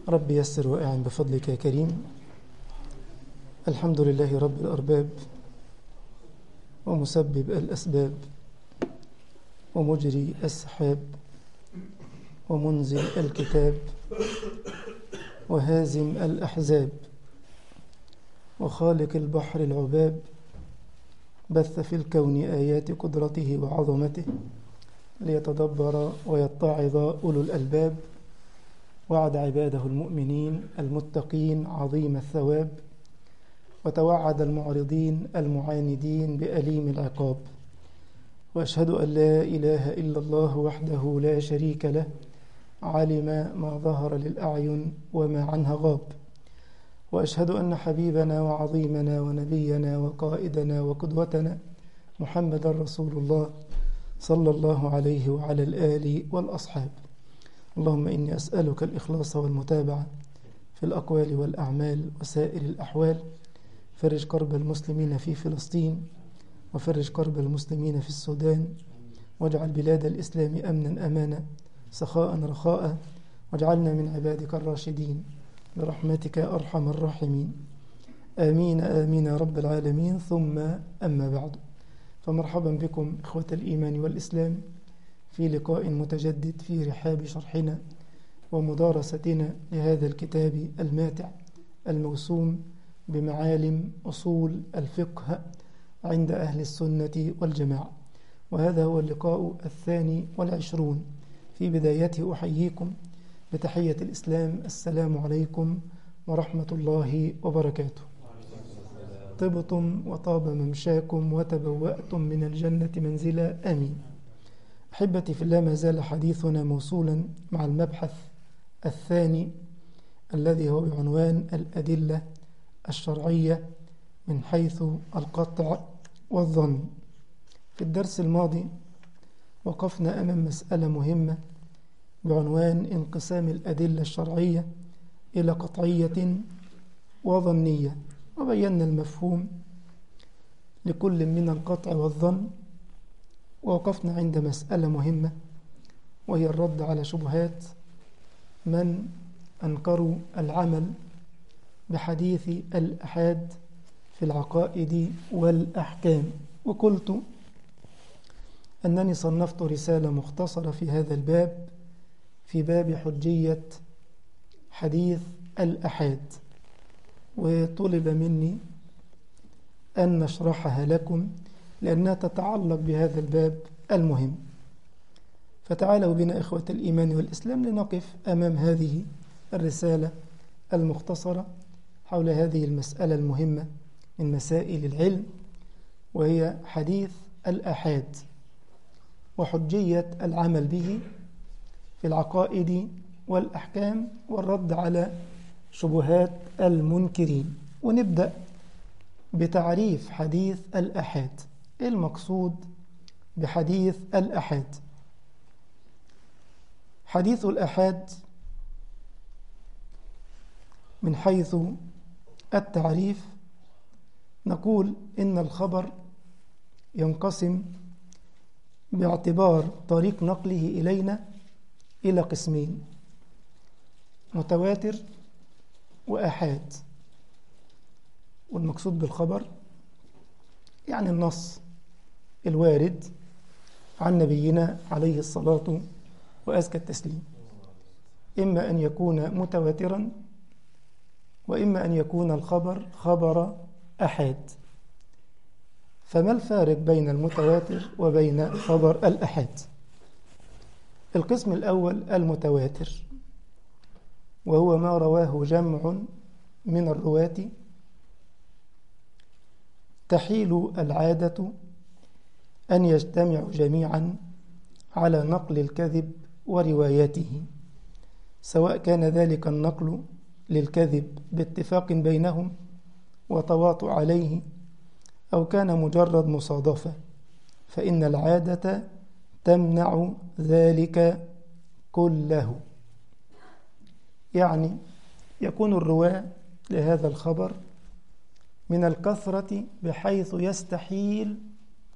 رب يسر وأعن بفضلك يا كريم الحمد لله رب الأرباب ومسبب الأسباب ومجري السحاب ومنزل الكتاب وهازم الأحزاب وخالق البحر العباب بث في الكون آيات قدرته وعظمته ليتدبر ويتعظ أولو الألباب وعد عباده المؤمنين المتقين عظيم الثواب وتوعد المعرضين المعاندين بأليم العقاب وأشهد أن لا إله إلا الله وحده لا شريك له علم ما ظهر للأعين وما عنها غاب وأشهد أن حبيبنا وعظيمنا ونبينا وقائدنا وقدوتنا محمد رسول الله صلى الله عليه وعلى الآل والأصحاب اللهم إني أسألك الإخلاص والمتابعة في الأقوال والأعمال وسائر الأحوال فرج كرب المسلمين في فلسطين وفرج كرب المسلمين في السودان واجعل بلاد الإسلام أمنا أمانا سخاء رخاء واجعلنا من عبادك الراشدين برحمتك يا أرحم الراحمين آمين آمين يا رب العالمين ثم أما بعد فمرحبا بكم إخوة الإيمان والإسلام في لقاء متجدد في رحاب شرحنا ومدارستنا لهذا الكتاب الماتع الموسوم بمعالم أصول الفقه عند أهل السنة والجماعة وهذا هو اللقاء الثاني والعشرون في بدايته أحييكم بتحية الإسلام السلام عليكم ورحمة الله وبركاته طبتم وطاب ممشاكم وتبوأتم من الجنة منزلا آمين أحبتي في الله ما زال حديثنا موصولا مع المبحث الثاني الذي هو بعنوان الأدلة الشرعية من حيث القطع والظن في الدرس الماضي وقفنا أمام مسألة مهمة بعنوان انقسام الأدلة الشرعية إلى قطعية وظنية وبينا المفهوم لكل من القطع والظن ووقفنا عند مسألة مهمة وهي الرد على شبهات من أنكروا العمل بحديث الأحاد في العقائد والأحكام وقلت أنني صنفت رسالة مختصرة في هذا الباب في باب حجية حديث الأحاد وطلب مني أن نشرحها لكم لأنها تتعلق بهذا الباب المهم فتعالوا بنا إخوة الإيمان والإسلام لنقف أمام هذه الرسالة المختصرة حول هذه المسألة المهمة من مسائل العلم وهي حديث الأحاد وحجية العمل به في العقائد والأحكام والرد على شبهات المنكرين ونبدأ بتعريف حديث الأحاد المقصود بحديث الأحاد حديث الأحاد من حيث التعريف نقول إن الخبر ينقسم باعتبار طريق نقله إلينا إلى قسمين متواتر وآحاد والمقصود بالخبر يعني النص الوارد عن نبينا عليه الصلاة وأزكى التسليم إما أن يكون متواترا وإما أن يكون الخبر خبر أحاد فما الفارق بين المتواتر وبين خبر الأحاد القسم الأول المتواتر وهو ما رواه جمع من الرواة تحيل العادة أن يجتمعوا جميعا على نقل الكذب ورواياته سواء كان ذلك النقل للكذب باتفاق بينهم وتواطؤ عليه أو كان مجرد مصادفة فإن العادة تمنع ذلك كله يعني يكون الرواة لهذا الخبر من الكثرة بحيث يستحيل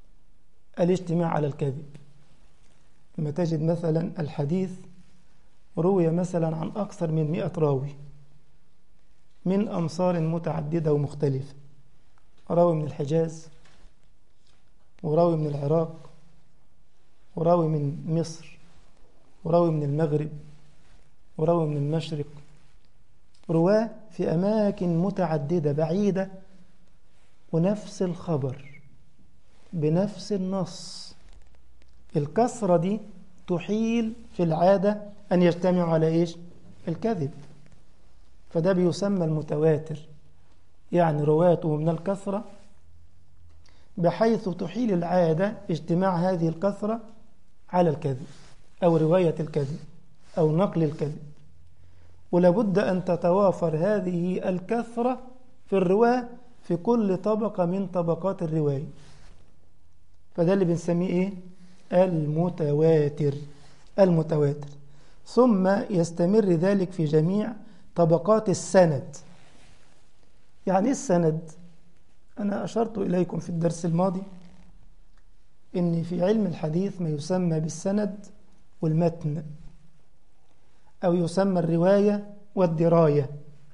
الاجتماع على الكذب لما تجد مثلا الحديث روي مثلا عن أكثر من مئة راوي من أمصار متعددة ومختلفة راوي من الحجاز وراوي من العراق وراوي من مصر وراوي من المغرب وراوي من المشرق رواه في أماكن متعددة بعيدة ونفس الخبر بنفس النص الكسرة دي تحيل في العادة أن يجتمعوا على إيش؟ الكذب فده بيسمى المتواتر يعني رواته من الكثرة بحيث تحيل العادة اجتماع هذه الكثرة على الكذب أو رواية الكذب أو نقل الكذب ولابد أن تتوافر هذه الكثرة في الرواة في كل طبقة من طبقات الرواية فده اللي بنسميه إيه؟ المتواتر المتواتر ثم يستمر ذلك في جميع طبقات السند يعني إيه السند أنا أشرت إليكم في الدرس الماضي إن في علم الحديث ما يسمى بالسند والمتن أو يسمى الرواية والدراية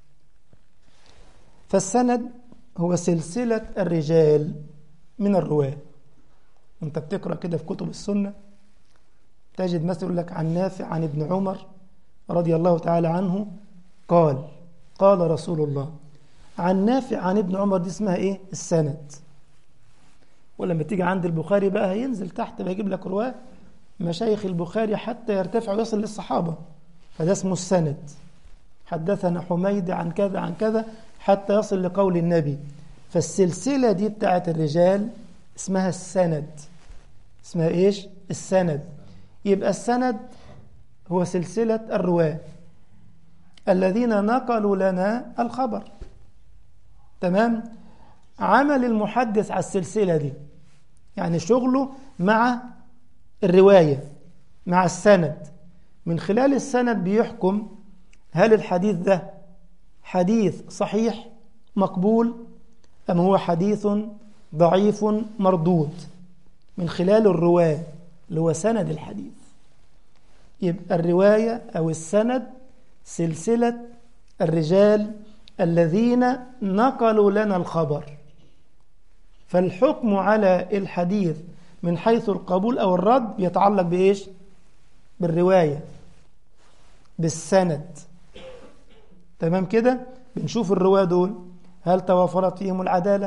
فالسند هو سلسلة الرجال من الرواة أنت بتقرأ كده في كتب السنة تجد مثل يقول لك عن نافع عن ابن عمر رضي الله تعالى عنه قال قال رسول الله عن نافع عن ابن عمر دي اسمها ايه السند ولما تيجي عند البخاري بقى هينزل تحت بيجيب لك رواه مشايخ البخاري حتى يرتفع ويصل للصحابة فده اسمه السند حدثنا حميد عن كذا عن كذا حتى يصل لقول النبي فالسلسلة دي بتاعت الرجال اسمها السند اسمها ايش السند يبقى السند هو سلسلة الرواة الذين نقلوا لنا الخبر تمام عمل المحدث على السلسلة دي يعني شغله مع الرواية مع السند من خلال السند بيحكم هل الحديث ده حديث صحيح مقبول أم هو حديث ضعيف مردود من خلال الرواة اللي هو سند الحديث يبقى الرواية أو السند سلسلة الرجال الذين نقلوا لنا الخبر فالحكم على الحديث من حيث القبول أو الرد يتعلق بإيش؟ بالرواية بالسند تمام كده؟ بنشوف الرواة دول هل توافرت فيهم العدالة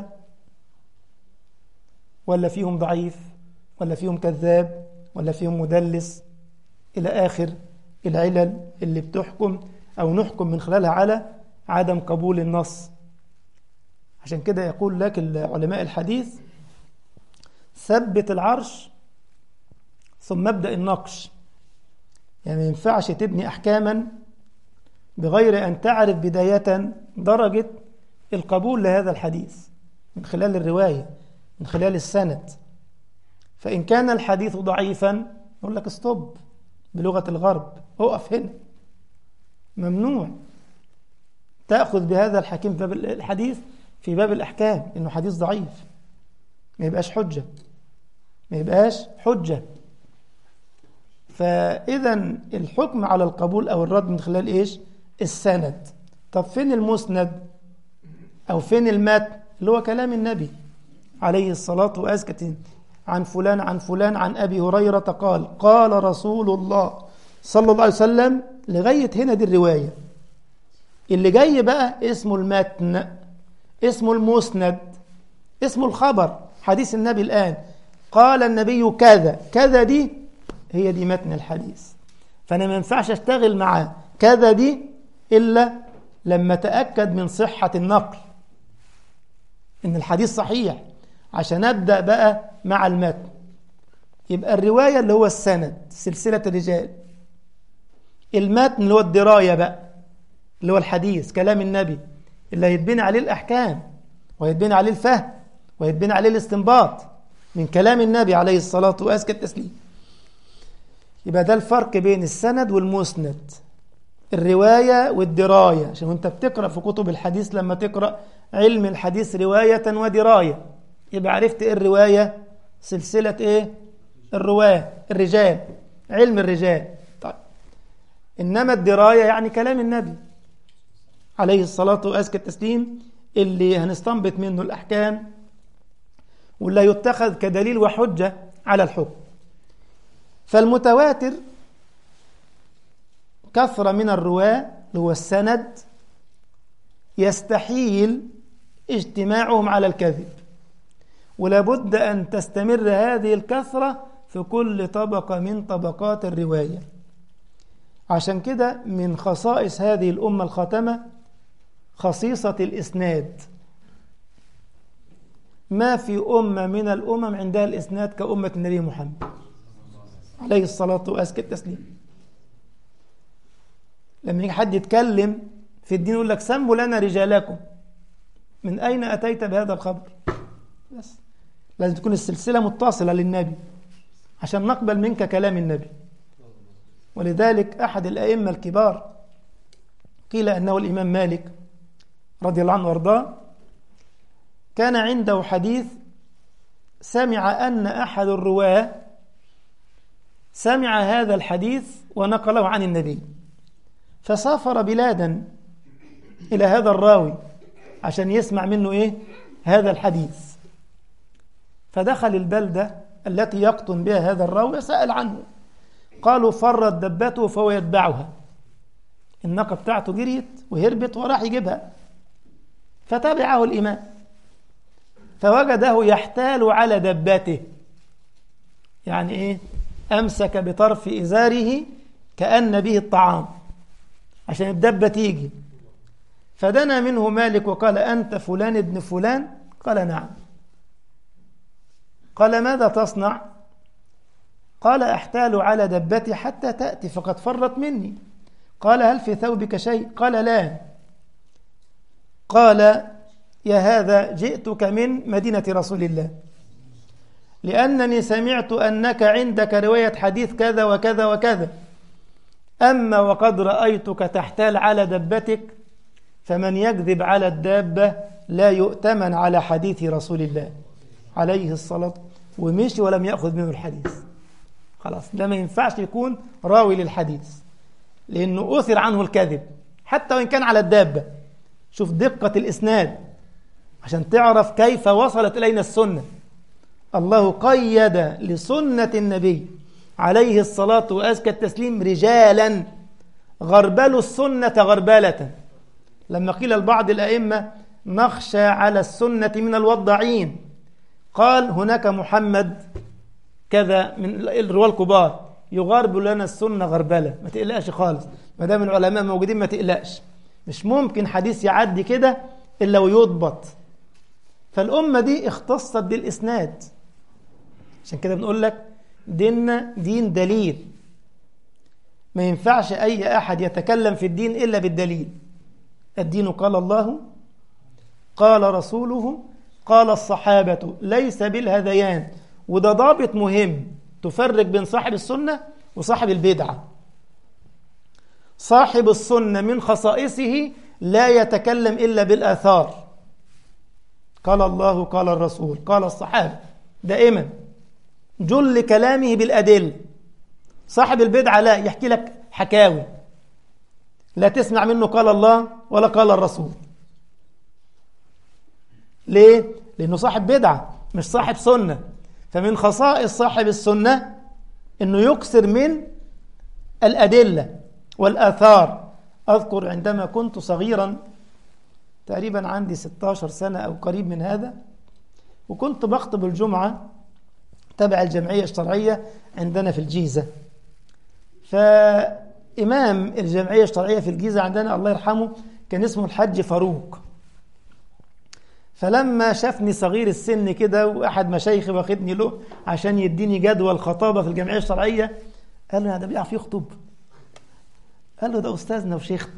ولا فيهم ضعيف ولا فيهم كذاب ولا فيهم مدلس إلى آخر العلل اللي بتحكم أو نحكم من خلالها على عدم قبول النص عشان كده يقول لك علماء الحديث ثبت العرش ثم ابدأ النقش يعني ما ينفعش تبني أحكاما بغير أن تعرف بداية درجة القبول لهذا الحديث من خلال الرواية من خلال السند فإن كان الحديث ضعيفا يقول لك استوب بلغة الغرب اقف هنا ممنوع تأخذ بهذا الحكيم في باب الحديث في باب الأحكام إنه حديث ضعيف ما يبقاش حجة ما يبقاش حجة فإذا الحكم على القبول أو الرد من خلال إيش السند طب فين المسند أو فين المتن اللي هو كلام النبي عليه الصلاة وأزكى عن فلان عن فلان عن أبي هريرة قال قال رسول الله صلى الله عليه وسلم لغاية هنا دي الرواية اللي جاي بقى اسمه المتن اسمه المسند اسمه الخبر حديث النبي الآن قال النبي كذا كذا دي هي دي متن الحديث فأنا ما ينفعش أشتغل مع كذا دي إلا لما تأكد من صحة النقل إن الحديث صحيح عشان أبدأ بقى مع المتن يبقى الرواية اللي هو السند سلسلة الرجال المتن اللي هو الدراية بقى اللي هو الحديث كلام النبي اللي هيتبني عليه الأحكام وهيتبني عليه الفهم وهيتبني عليه الاستنباط من كلام النبي عليه الصلاة وأزكى التسليم يبقى ده الفرق بين السند والمسند الرواية والدراية عشان وانت بتقرأ في كتب الحديث لما تقرأ علم الحديث رواية ودراية يبقى عرفت ايه الرواية سلسلة ايه الرواة الرجال علم الرجال طيب إنما الدراية يعني كلام النبي عليه الصلاة وأزكى التسليم اللي هنستنبط منه الأحكام ولا يتخذ كدليل وحجة على الحكم فالمتواتر كثرة من الرواة اللي هو السند يستحيل اجتماعهم على الكذب ولابد أن تستمر هذه الكثرة في كل طبقة من طبقات الرواية عشان كده من خصائص هذه الأمة الخاتمة خصيصة الإسناد ما في أمة من الأمم عندها الإسناد كأمة النبي محمد عليه الصلاة وأزكى التسليم لما يجي حد يتكلم في الدين يقول لك سموا لنا رجالكم من أين أتيت بهذا الخبر بس لازم تكون السلسلة متصلة للنبي عشان نقبل منك كلام النبي ولذلك أحد الأئمة الكبار قيل أنه الإمام مالك رضي الله عنه وارضاه كان عنده حديث سمع أن أحد الرواة سمع هذا الحديث ونقله عن النبي فسافر بلادا إلى هذا الراوي عشان يسمع منه إيه هذا الحديث فدخل البلدة التي يقطن بها هذا الراوي سأل عنه قالوا فرت دبته فهو يتبعها الناقة بتاعته جريت وهربت وراح يجيبها فتبعه الإمام فوجده يحتال على دبته يعني إيه أمسك بطرف إزاره كأن به الطعام عشان الدبة تيجي فدنا منه مالك وقال أنت فلان ابن فلان قال نعم قال ماذا تصنع قال أحتال على دبتي حتى تأتي فقد فرت مني قال هل في ثوبك شيء قال لا قال يا هذا جئتك من مدينة رسول الله لأنني سمعت أنك عندك رواية حديث كذا وكذا وكذا أما وقد رأيتك تحتال على دبتك فمن يكذب على الدابة لا يؤتمن على حديث رسول الله عليه الصلاة ومشي ولم يأخذ منه الحديث خلاص ده ما ينفعش يكون راوي للحديث لأنه أثر عنه الكذب حتى وإن كان على الدابة شوف دقة الإسناد عشان تعرف كيف وصلت إلينا السنة الله قيد لسنة النبي عليه الصلاة وأزكى التسليم رجالا غربلوا السنة غربلة لما قيل لبعض الأئمة نخشى على السنة من الوضعين قال هناك محمد كذا من الرواة الكبار يغرب لنا السنة غربلة ما تقلقش خالص ما دام العلماء موجودين ما تقلقش مش ممكن حديث يعدي كده إلا ويضبط فالأمة دي اختصت بالإسناد عشان كده بنقول لك ديننا دين دليل ما ينفعش أي أحد يتكلم في الدين إلا بالدليل الدين قال الله قال رسوله قال الصحابة ليس بالهذيان وده ضابط مهم تفرق بين صاحب السنة وصاحب البدعة صاحب السنة من خصائصه لا يتكلم إلا بالآثار قال الله قال الرسول قال الصحابة دائما جل كلامه بالأدل صاحب البدعة لا يحكي لك حكاوي لا تسمع منه قال الله ولا قال الرسول ليه؟ لأنه صاحب بدعة مش صاحب سنة فمن خصائص صاحب السنة أنه يكثر من الأدلة والآثار أذكر عندما كنت صغيرا تقريبا عندي 16 سنة أو قريب من هذا وكنت بخطب الجمعة تبع الجمعية الشرعية عندنا في الجيزة فإمام الجمعية الشرعية في الجيزة عندنا الله يرحمه كان اسمه الحج فاروق فلما شافني صغير السن كده وأحد مشايخي واخدني له عشان يديني جدول خطابة في الجمعية الشرعية قال له ده بيعرف يخطب قال له ده أستاذنا وشيخنا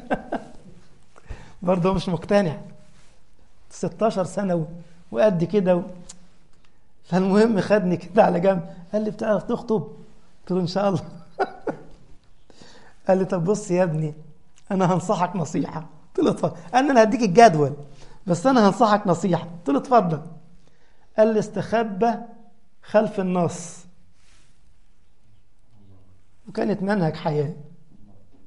برضه مش مقتنع 16 سنة وقد كده و... فالمهم خدني كده على جنب قال لي بتعرف تخطب قلت له ان شاء الله قال لي طب بص يا ابني انا هنصحك نصيحه قلت له اتفضل قال لي انا هديك الجدول بس انا هنصحك نصيحه قلت له اتفضل قال لي استخبى خلف النص وكانت منهج حياه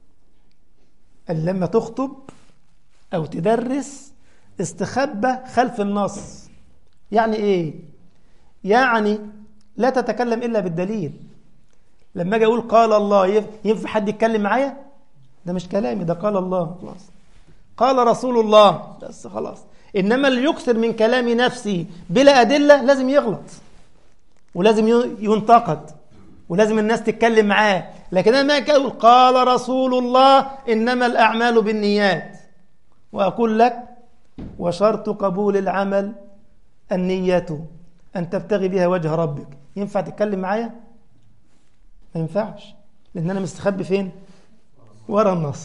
قال لما تخطب أو تدرس استخبى خلف النص يعني إيه؟ يعني لا تتكلم إلا بالدليل لما أجي أقول قال الله ينفع حد يتكلم معايا؟ ده مش كلامي ده قال الله خلاص قال رسول الله بس خلاص إنما اللي يكثر من كلام نفسي بلا أدلة لازم يغلط ولازم ينتقد ولازم الناس تتكلم معاه لكن أنا ما أقول قال رسول الله إنما الأعمال بالنيات وأقول لك وشرط قبول العمل النية أن تبتغي بها وجه ربك ينفع تتكلم معايا؟ ما ينفعش لأن أنا مستخبي فين؟ ورا النص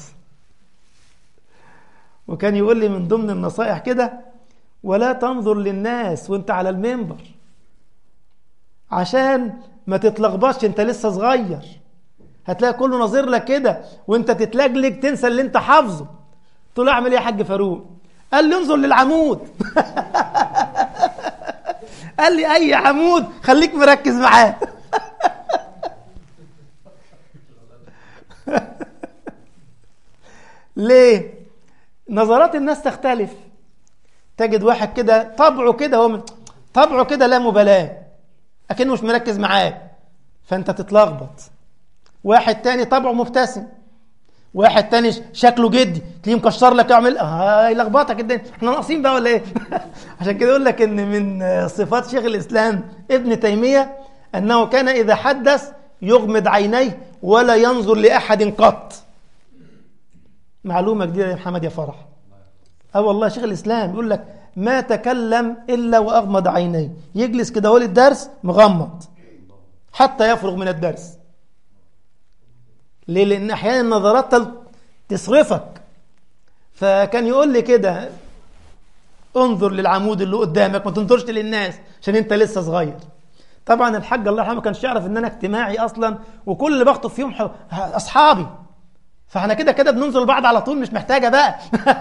وكان يقول لي من ضمن النصائح كده ولا تنظر للناس وانت على المنبر عشان ما تتلخبطش انت لسه صغير هتلاقي كله ناظر لك كده وانت تتلجلج تنسى اللي انت حافظه قلت له اعمل ايه يا حاج فاروق قال لي انظر للعمود قال لي اي عمود خليك مركز معاه ليه نظرات الناس تختلف تجد واحد كده طبعه كده هو طبعه كده لا مبالاه اكنه مش مركز معاك فانت تتلخبط واحد تاني طبعه مبتسم واحد تاني شكله جدي تلاقيه مكشر لك يعمل هيلخبطك الدنيا احنا ناقصين بقى ولا ايه عشان كده يقول لك ان من صفات شيخ الاسلام ابن تيميه انه كان اذا حدث يغمض عينيه ولا ينظر لاحد قط معلومه جديده يا محمد يا فرح اه والله شيخ الاسلام يقول لك ما تكلم الا واغمض عينيه يجلس كده هو الدرس مغمض حتى يفرغ من الدرس ليه لان احيانا النظرات تصرفك فكان يقول لي كده انظر للعمود اللي قدامك ما تنظرش للناس عشان انت لسه صغير طبعا الحاج الله يرحمه ما كانش يعرف ان انا اجتماعي اصلا وكل اللي بخطب فيهم اصحابي فاحنا كده كده بننظر لبعض على طول مش محتاجه بقى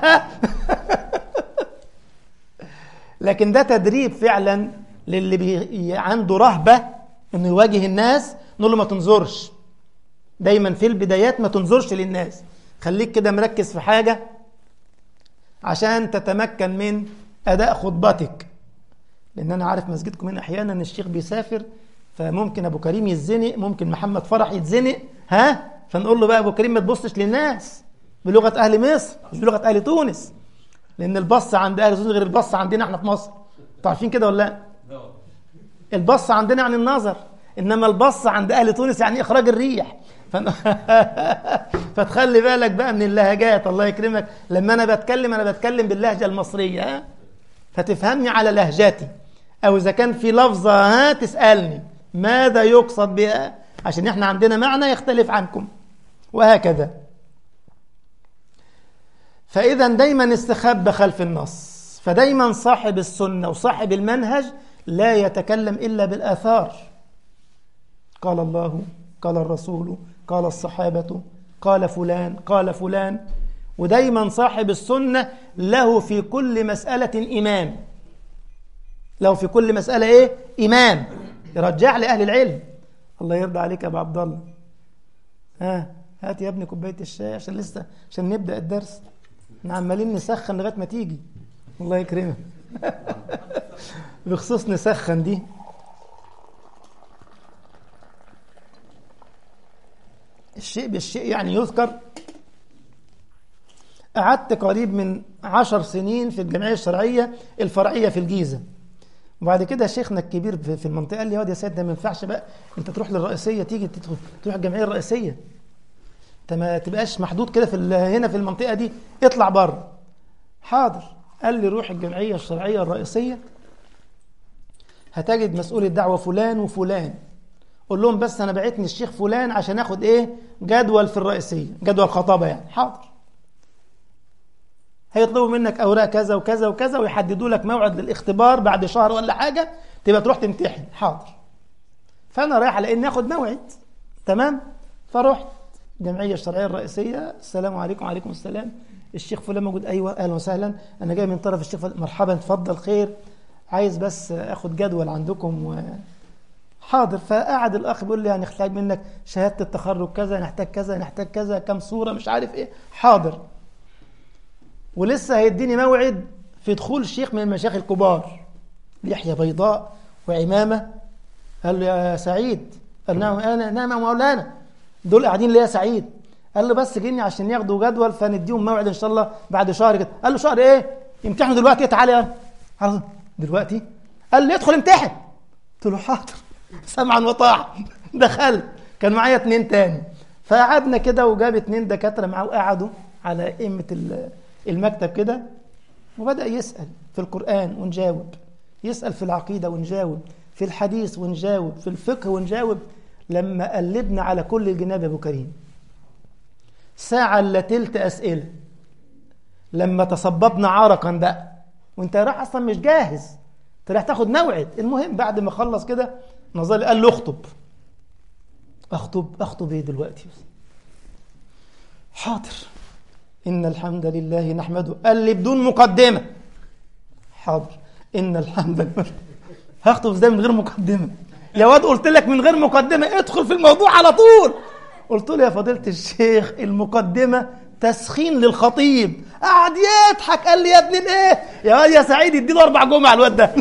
لكن ده تدريب فعلا للي بي عنده رهبه انه يواجه الناس نقول له ما تنظرش دايما في البدايات ما تنظرش للناس خليك كده مركز في حاجه عشان تتمكن من اداء خطبتك لان انا عارف مسجدكم هنا احيانا الشيخ بيسافر فممكن ابو كريم يتزنق ممكن محمد فرح يتزنق ها فنقول له بقى ابو كريم ما تبصش للناس بلغه اهل مصر مش بلغه اهل تونس لان البص عند اهل تونس غير البص عندنا احنا في مصر انتوا عارفين كده ولا لا البص عندنا يعني النظر انما البص عند اهل تونس يعني اخراج الريح فن... فتخلي بالك بقى من اللهجات الله يكرمك لما انا بتكلم انا بتكلم باللهجه المصريه ها فتفهمني على لهجتي او اذا كان في لفظه ها تسالني ماذا يقصد بها عشان احنا عندنا معنى يختلف عنكم وهكذا فاذا دايما استخبى خلف النص فدايما صاحب السنه وصاحب المنهج لا يتكلم الا بالاثار قال الله قال الرسول قال الصحابه قال فلان قال فلان ودايما صاحب السنه له في كل مساله امام له في كل مساله ايه امام يرجع لاهل العلم الله يرضى عليك يا ابو عبد الله ها هات يا ابني كوبايه الشاي عشان لسه عشان نبدا الدرس احنا عمالين نسخن لغايه ما تيجي الله يكرمك بخصوص نسخن دي الشيء بالشيء يعني يذكر قعدت قريب من عشر سنين في الجمعية الشرعية الفرعية في الجيزة وبعد كده شيخنا الكبير في المنطقة قال لي يا سيد ده ما ينفعش بقى انت تروح للرئيسية تيجي تدخل تروح الجمعية الرئيسية انت ما تبقاش محدود كده في هنا في المنطقة دي اطلع بره حاضر قال لي روح الجمعية الشرعية الرئيسية هتجد مسؤول الدعوة فلان وفلان قول لهم بس انا بعتني الشيخ فلان عشان اخد ايه جدول في الرئيسية جدول خطابة يعني حاضر هيطلبوا منك اوراق كذا وكذا وكذا ويحددوا لك موعد للاختبار بعد شهر ولا حاجه تبقى تروح تمتحن حاضر فانا رايح على اني اخد موعد تمام فرحت الجمعيه الشرعيه الرئيسيه السلام عليكم وعليكم السلام الشيخ فلان موجود ايوه اهلا وسهلا انا جاي من طرف الشيخ فلان مرحبا اتفضل خير عايز بس اخد جدول عندكم و... حاضر فقعد الاخ بيقول لي هنحتاج منك شهاده التخرج كذا نحتاج كذا نحتاج كذا كم صوره مش عارف ايه حاضر ولسه هيديني موعد في دخول شيخ من المشايخ الكبار لحية بيضاء وعمامة قال له يا سعيد قال نعم أنا نعم يا مولانا دول قاعدين ليه يا سعيد قال له بس جيني عشان ياخدوا جدول فنديهم موعد ان شاء الله بعد شهر كده قال له شهر ايه امتحنوا دلوقتي تعالى يا قال دلوقتي قال لي ادخل امتحن قلت له حاضر سمعا وطاعا دخلت كان معايا اتنين تاني فقعدنا كده وجاب اتنين دكاتره معاه وقعدوا على قمه المكتب كده وبدا يسال في القران ونجاوب يسال في العقيده ونجاوب في الحديث ونجاوب في الفقه ونجاوب لما قلبنا على كل الجناب يا ابو كريم ساعة الا تلت أسئلة لما تصببنا عرقا بقى وانت راح اصلا مش جاهز انت راح تاخد موعد المهم بعد ما خلص كده نظر قال له اخطب اخطب اخطب ايه دلوقتي حاضر ان الحمد لله نحمده قال لي بدون مقدمه حاضر ان الحمد لله هخطب ازاي من غير مقدمه يا واد قلت لك من غير مقدمه ادخل في الموضوع على طول قلت له يا فضيله الشيخ المقدمه تسخين للخطيب قعد يضحك قال لي يا ابن الايه يا واد يا سعيد اديله اربع جمعه الواد ده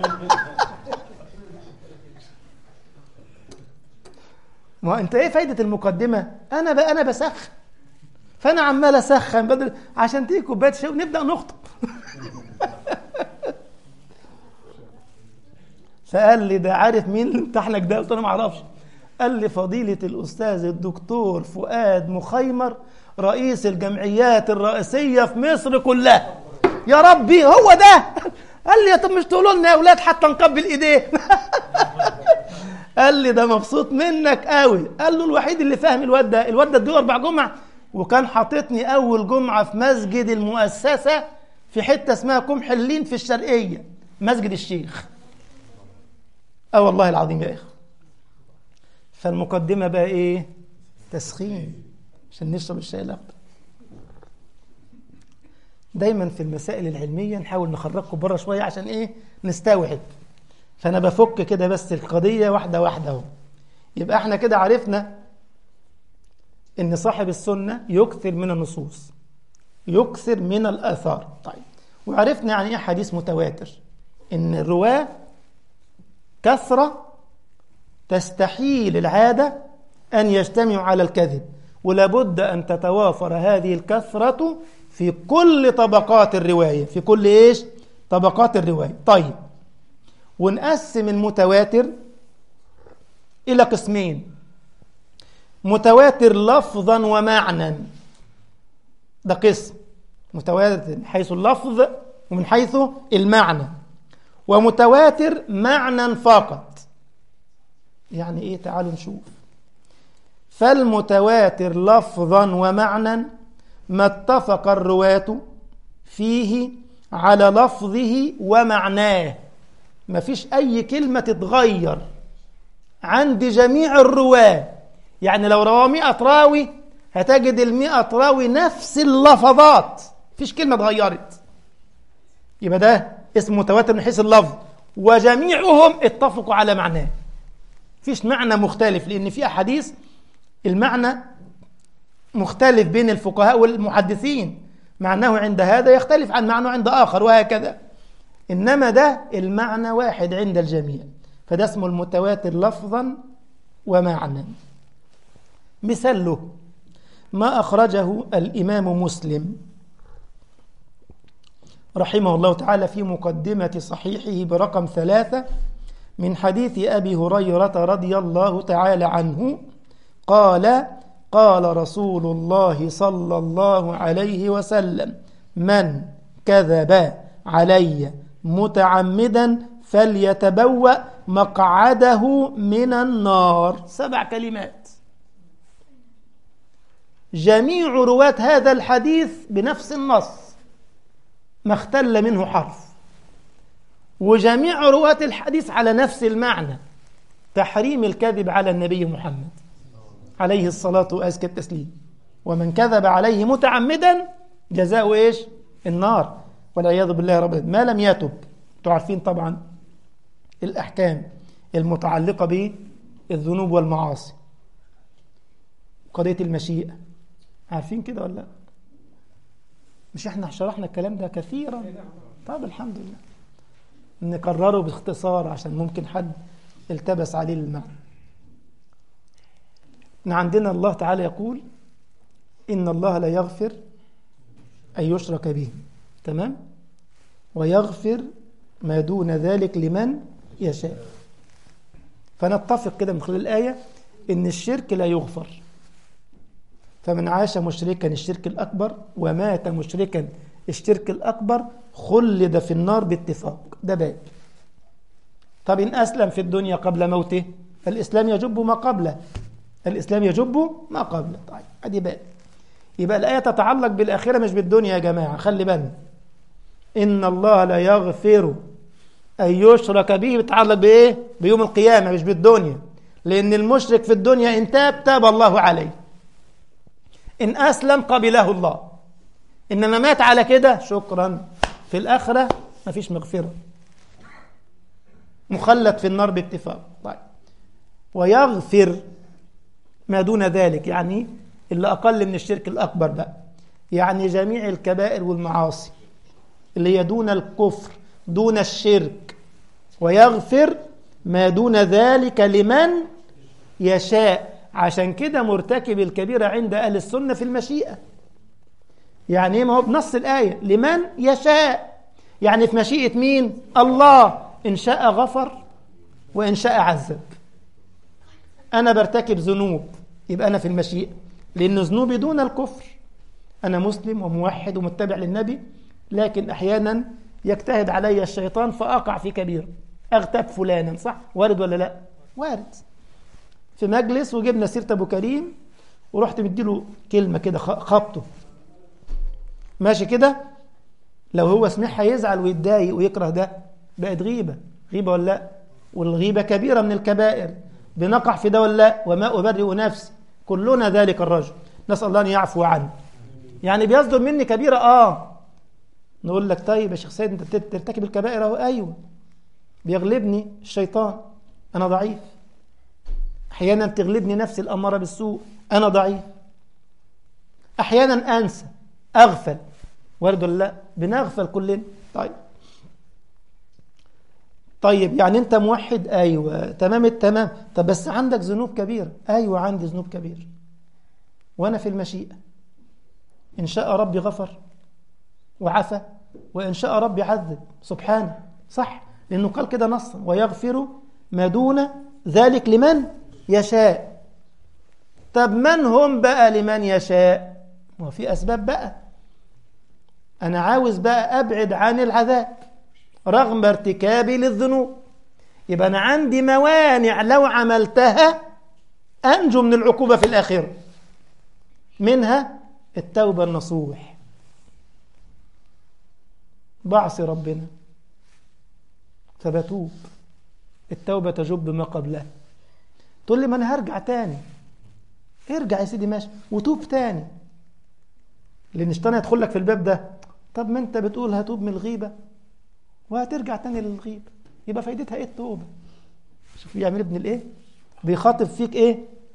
ما انت ايه فايده المقدمه انا بقى انا بسخن فانا عمال اسخن بدل عشان تيجي كوبايه شاي ونبدا نخطب فقال لي ده عارف مين اللي امتحنك ده قلت له ما اعرفش قال لي فضيله الاستاذ الدكتور فؤاد مخيمر رئيس الجمعيات الرئيسيه في مصر كلها يا ربي هو ده قال لي طب مش تقولوا لنا يا اولاد حتى نقبل ايديه قال لي ده مبسوط منك قوي قال له الوحيد اللي فاهم الواد ده الواد ده اديله اربع جمع وكان حاططني اول جمعه في مسجد المؤسسه في حته اسمها كوم حلين في الشرقيه مسجد الشيخ اه والله العظيم يا اخي فالمقدمه بقى ايه تسخين عشان نشرب الشاي الاخضر دايما في المسائل العلميه نحاول نخرجكم بره شويه عشان ايه نستوعب فانا بفك كده بس القضيه واحده واحده اهو يبقى احنا كده عرفنا ان صاحب السنه يكثر من النصوص يكثر من الاثار طيب وعرفنا يعني ايه حديث متواتر ان الرواه كثره تستحيل العاده ان يجتمعوا على الكذب ولابد ان تتوافر هذه الكثره في كل طبقات الروايه في كل ايش طبقات الروايه طيب ونقسم المتواتر إلى قسمين متواتر لفظا ومعنى ده قسم متواتر من حيث اللفظ ومن حيث المعنى ومتواتر معنى فقط يعني ايه تعالوا نشوف فالمتواتر لفظا ومعنى ما اتفق الرواة فيه على لفظه ومعناه ما فيش أي كلمة تتغير عند جميع الرواة يعني لو رواه مئة راوي هتجد المئة راوي نفس اللفظات فيش كلمة اتغيرت يبقى ده اسم متواتر من حيث اللفظ وجميعهم اتفقوا على معناه فيش معنى مختلف لأن في أحاديث المعنى مختلف بين الفقهاء والمحدثين معناه عند هذا يختلف عن معناه عند آخر وهكذا إنما ده المعنى واحد عند الجميع فده اسمه المتواتر لفظا ومعنى مثال له ما أخرجه الإمام مسلم رحمه الله تعالى في مقدمة صحيحه برقم ثلاثة من حديث أبي هريرة رضي الله تعالى عنه قال قال رسول الله صلى الله عليه وسلم من كذب علي متعمدا فليتبوأ مقعده من النار سبع كلمات جميع رواة هذا الحديث بنفس النص ما اختل منه حرف وجميع رواة الحديث على نفس المعنى تحريم الكذب على النبي محمد عليه الصلاة وأزكى التسليم ومن كذب عليه متعمدا جزاؤه ايش؟ النار والعياذ بالله رب العالمين ما لم يتب تعرفين طبعا الأحكام المتعلقة بالذنوب والمعاصي قضية المشيئة عارفين كده ولا مش احنا شرحنا الكلام ده كثيرا طب الحمد لله نكرره باختصار عشان ممكن حد التبس عليه المعنى عندنا الله تعالى يقول إن الله لا يغفر أن يشرك به تمام ويغفر ما دون ذلك لمن يشاء فنتفق كده من خلال الآية إن الشرك لا يغفر فمن عاش مشركا الشرك الأكبر ومات مشركا الشرك الأكبر خلد في النار باتفاق ده باب طب إن أسلم في الدنيا قبل موته الإسلام يجب ما قبله الإسلام يجب ما قبله طيب أدي باب يبقى الآية تتعلق بالآخرة مش بالدنيا يا جماعة خلي بالنا إن الله لا يغفر أن يشرك به بتعلق بإيه؟ بيوم القيامة مش بالدنيا لأن المشرك في الدنيا إن تاب تاب الله عليه إن أسلم قبله الله إنما مات على كده شكرا في الآخرة مفيش مغفرة مخلد في النار باتفاق طيب ويغفر ما دون ذلك يعني اللي أقل من الشرك الأكبر بقى يعني جميع الكبائر والمعاصي اللي هي دون الكفر دون الشرك ويغفر ما دون ذلك لمن يشاء عشان كده مرتكب الكبيرة عند أهل السنة في المشيئة يعني ايه ما هو بنص الآية لمن يشاء يعني في مشيئة مين الله إن شاء غفر وإن شاء عذب أنا برتكب ذنوب يبقى أنا في المشيئة لأن ذنوبي دون الكفر أنا مسلم وموحد ومتبع للنبي لكن أحيانا يجتهد علي الشيطان فأقع في كبير أغتاب فلانا صح وارد ولا لا وارد في مجلس وجبنا سيرة أبو كريم ورحت مديله كلمة كده خبطه ماشي كده لو هو سمعها يزعل ويتضايق ويكره ده بقت غيبة غيبة ولا لا والغيبة كبيرة من الكبائر بنقع في ده ولا لا وما أبرئ نفسي كلنا ذلك الرجل نسأل الله أن يعفو عنه يعني بيصدر مني كبيرة آه نقول لك طيب يا شيخ سيد أنت ترتكب الكبائر أهو أيوه بيغلبني الشيطان أنا ضعيف أحيانا تغلبني نفسي الأمارة بالسوء أنا ضعيف أحيانا أنسى أغفل وارد ولا لا بنغفل كلنا طيب طيب يعني أنت موحد أيوة تمام التمام طب بس عندك ذنوب كبيرة أيوة عندي ذنوب كبيرة وأنا في المشيئة إن شاء ربي غفر وعفى وإن شاء ربي عذب سبحانه صح لأنه قال كده نصا ويغفر ما دون ذلك لمن يشاء طب من هم بقى لمن يشاء ما في أسباب بقى أنا عاوز بقى أبعد عن العذاب رغم ارتكابي للذنوب يبقى أنا عندي موانع لو عملتها أنجو من العقوبة في الآخرة منها التوبة النصوح بعصي ربنا فبتوب التوبة تجب ما قبلها تقول لي ما أنا هرجع تاني ارجع يا سيدي ماشي وتوب تاني لأن الشيطان يدخل لك في الباب ده طب ما أنت بتقول هتوب من الغيبة وهترجع تاني للغيبة يبقى فايدتها إيه التوبة شوف بيعمل ابن الإيه بيخاطب فيك إيه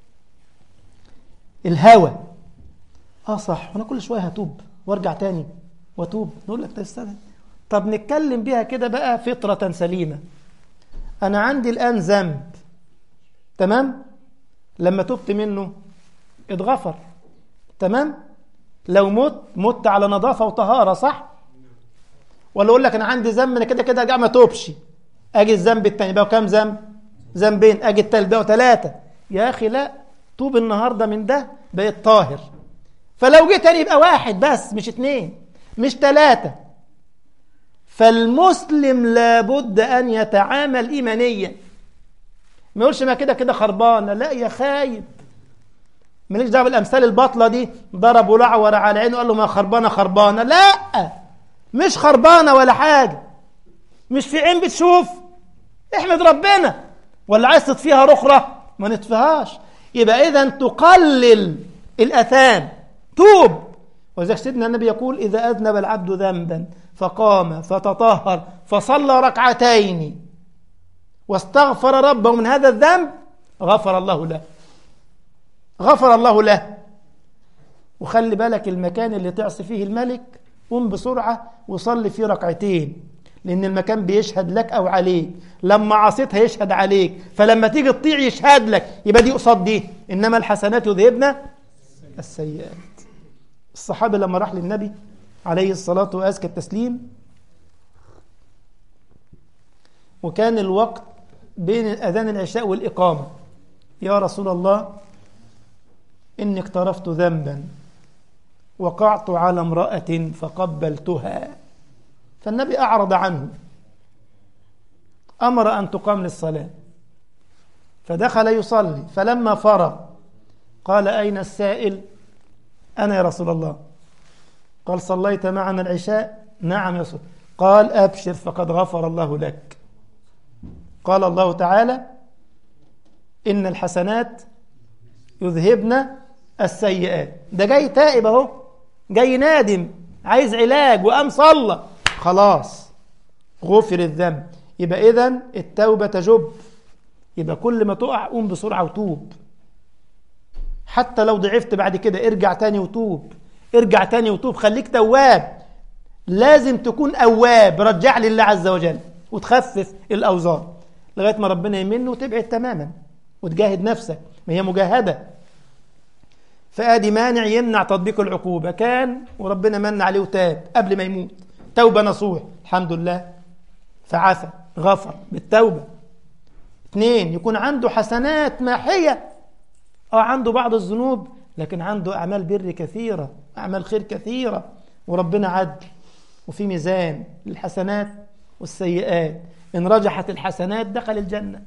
الهوى اه صح وانا كل شويه هتوب وارجع تاني واتوب نقول لك تستنى طب نتكلم بيها كده بقى فطرة سليمة أنا عندي الآن ذنب تمام لما تبت منه اتغفر تمام لو مت مت على نظافة وطهارة صح ولا أقول لك أنا عندي ذنب أنا كده كده أرجع ما توبش أجي الذنب التاني بقى كام ذنب ذنبين أجي التالت بقى ثلاثة يا أخي لا توب النهاردة من ده بقيت طاهر فلو جه تاني يبقى واحد بس مش اتنين مش ثلاثة فالمسلم لابد أن يتعامل إيمانيا ما يقولش ما كده كده خربانة لا يا خايب ماليش دعوه بالامثال الباطله دي ضرب ولعور على عينه وقال له ما خربانه خربانه لا مش خربانه ولا حاجه مش في عين بتشوف احمد ربنا ولا عايز تطفيها رخره ما نطفيهاش يبقى اذا تقلل الاثام توب ولذلك سيدنا النبي يقول اذا اذنب العبد ذنبا فقام فتطهر فصلى ركعتين واستغفر ربه من هذا الذنب غفر الله له غفر الله له وخلي بالك المكان اللي تعصي فيه الملك قوم بسرعة وصلي فيه ركعتين لأن المكان بيشهد لك أو عليك لما عصيت هيشهد عليك فلما تيجي تطيع يشهد لك يبقى دي قصاد دي إنما الحسنات يذهبن السيئات الصحابي لما راح للنبي عليه الصلاة وأزكى التسليم وكان الوقت بين أذان العشاء والإقامة يا رسول الله إني اقترفت ذنبا وقعت على امرأة فقبلتها فالنبي أعرض عنه أمر أن تقام للصلاة فدخل يصلي فلما فرغ قال أين السائل أنا يا رسول الله قال صليت معنا العشاء نعم يا رسول قال أبشر فقد غفر الله لك قال الله تعالى إن الحسنات يذهبن السيئات ده جاي تائب اهو جاي نادم عايز علاج وقام صلى خلاص غفر الذنب يبقى إذا التوبة تجب يبقى كل ما تقع قوم بسرعة وتوب حتى لو ضعفت بعد كده ارجع تاني وتوب ارجع تاني وتوب خليك تواب لازم تكون أواب رجع لله عز وجل وتخفف الأوزار لغاية ما ربنا يمن وتبعد تماما وتجاهد نفسك ما هي مجاهدة فآدي مانع يمنع تطبيق العقوبة كان وربنا من عليه وتاب قبل ما يموت توبة نصوح الحمد لله فعفى غفر بالتوبة اثنين يكون عنده حسنات ماحية اه عنده بعض الذنوب لكن عنده أعمال بر كثيرة أعمال خير كثيرة وربنا عدل وفي ميزان للحسنات والسيئات إن رجحت الحسنات دخل الجنة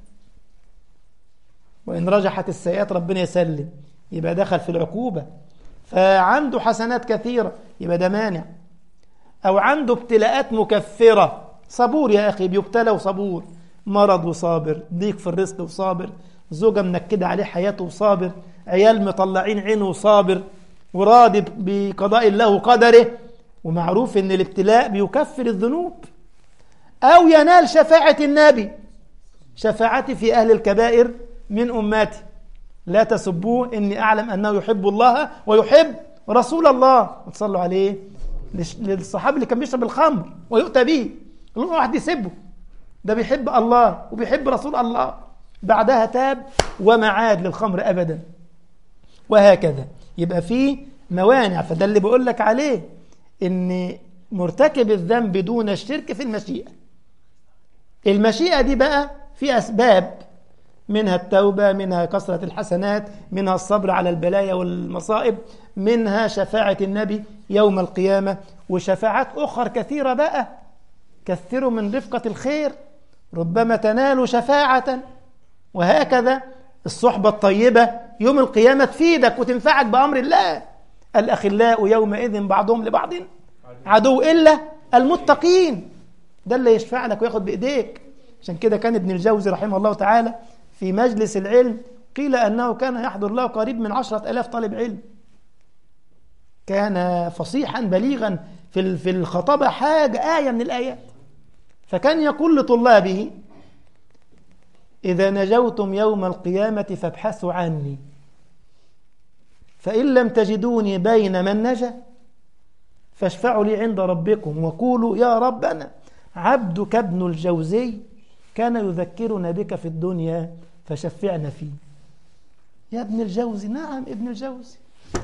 وإن رجحت السيئات ربنا يسلم يبقى دخل في العقوبة فعنده حسنات كثيرة يبقى ده مانع أو عنده ابتلاءات مكفرة صبور يا أخي بيبتلى وصبور مرض وصابر ضيق في الرزق وصابر زوجة منكدة عليه حياته وصابر عيال مطلعين عينه وصابر وراضي بقضاء الله وقدره ومعروف ان الابتلاء بيكفر الذنوب او ينال شفاعة النبي شفاعتي في اهل الكبائر من امتي لا تسبوه اني اعلم انه يحب الله ويحب رسول الله وتصلوا عليه للصحابي اللي كان بيشرب الخمر ويؤتى به الله واحد يسبه ده بيحب الله وبيحب رسول الله بعدها تاب وما عاد للخمر ابدا وهكذا يبقى في موانع فده اللي بقول لك عليه ان مرتكب الذنب دون الشرك في المشيئة المشيئة دي بقى في أسباب منها التوبة منها كثرة الحسنات منها الصبر على البلايا والمصائب منها شفاعة النبي يوم القيامة وشفاعات أخر كثيرة بقى كثروا من رفقة الخير ربما تنالوا شفاعة وهكذا الصحبة الطيبة يوم القيامة تفيدك وتنفعك بأمر الله الأخلاء يومئذ بعضهم لبعض عدو إلا المتقين ده اللي يشفع لك وياخد بإيديك عشان كده كان ابن الجوزي رحمه الله تعالى في مجلس العلم قيل أنه كان يحضر له قريب من عشرة ألاف طالب علم كان فصيحا بليغا في في الخطابة حاجة آية من الآيات فكان يقول لطلابه إذا نجوتم يوم القيامة فابحثوا عني فإن لم تجدوني بين من نجا فاشفعوا لي عند ربكم وقولوا يا ربنا عبدك ابن الجوزي كان يذكرنا بك في الدنيا فشفعنا فيه يا ابن الجوزي نعم ابن الجوزي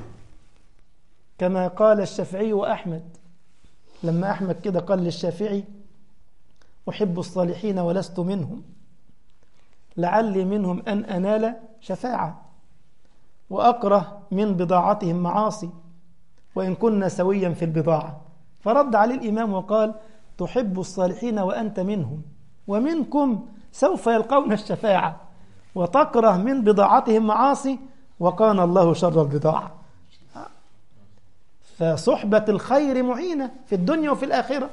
كما قال الشافعي وأحمد لما أحمد كده قال للشافعي أحب الصالحين ولست منهم لعلي منهم أن أنال شفاعة وأكره من بضاعتهم معاصي وإن كنا سويا في البضاعة فرد عليه الإمام وقال تحب الصالحين وأنت منهم ومنكم سوف يلقون الشفاعة وتكره من بضاعتهم معاصي وكان الله شر البضاعة فصحبة الخير معينة في الدنيا وفي الآخرة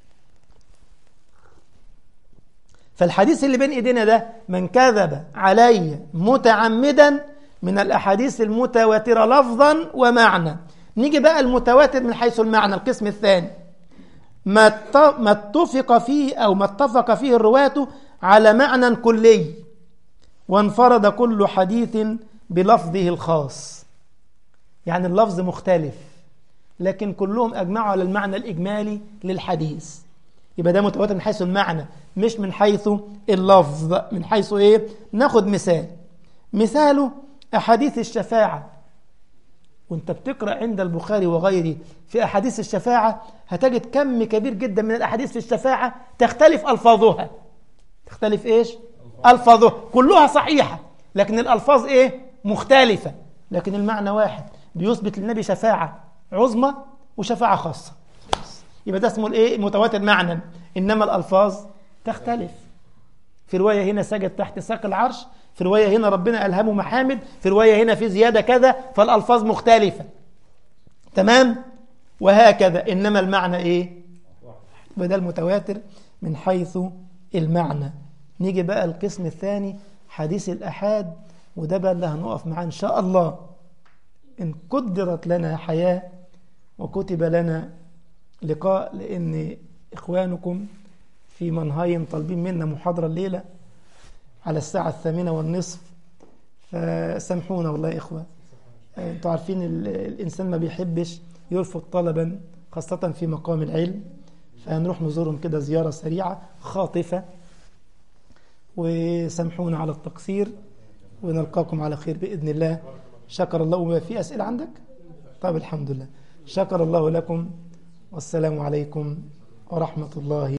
فالحديث اللي بين ايدينا ده من كذب علي متعمدا من الاحاديث المتواتره لفظا ومعنى نيجي بقى المتواتر من حيث المعنى القسم الثاني ما ما اتفق فيه او ما اتفق فيه الرواة على معنى كلي وانفرد كل حديث بلفظه الخاص يعني اللفظ مختلف لكن كلهم أجمعوا على المعنى الإجمالي للحديث يبقى ده متواتر من حيث المعنى مش من حيث اللفظ من حيث إيه ناخد مثال مثاله أحاديث الشفاعة وانت بتقرأ عند البخاري وغيره في أحاديث الشفاعة هتجد كم كبير جدا من الأحاديث في الشفاعة تختلف ألفاظها تختلف إيش؟ ألفاظها كلها صحيحة لكن الألفاظ إيه؟ مختلفة لكن المعنى واحد بيثبت للنبي شفاعة عظمى وشفاعة خاصة يبقى ده اسمه الايه متواتر معنى انما الالفاظ تختلف في روايه هنا سجد تحت ساق العرش في روايه هنا ربنا الهمه محامد في روايه هنا في زياده كذا فالالفاظ مختلفه تمام وهكذا انما المعنى ايه بدل المتواتر من حيث المعنى نيجي بقى القسم الثاني حديث الأحاد وده بقى اللي هنقف معاه إن شاء الله إن قدرت لنا حياة وكتب لنا لقاء لأن إخوانكم في منهايم طالبين منا محاضرة الليلة على الساعة الثامنة والنصف فسامحونا والله يا إخوة أنتوا عارفين الإنسان ما بيحبش يرفض طلبا خاصة في مقام العلم فهنروح نزورهم كده زيارة سريعة خاطفة وسامحونا على التقصير ونلقاكم على خير بإذن الله شكر الله وما في أسئلة عندك طيب الحمد لله شكر الله لكم والسلام عليكم ورحمة الله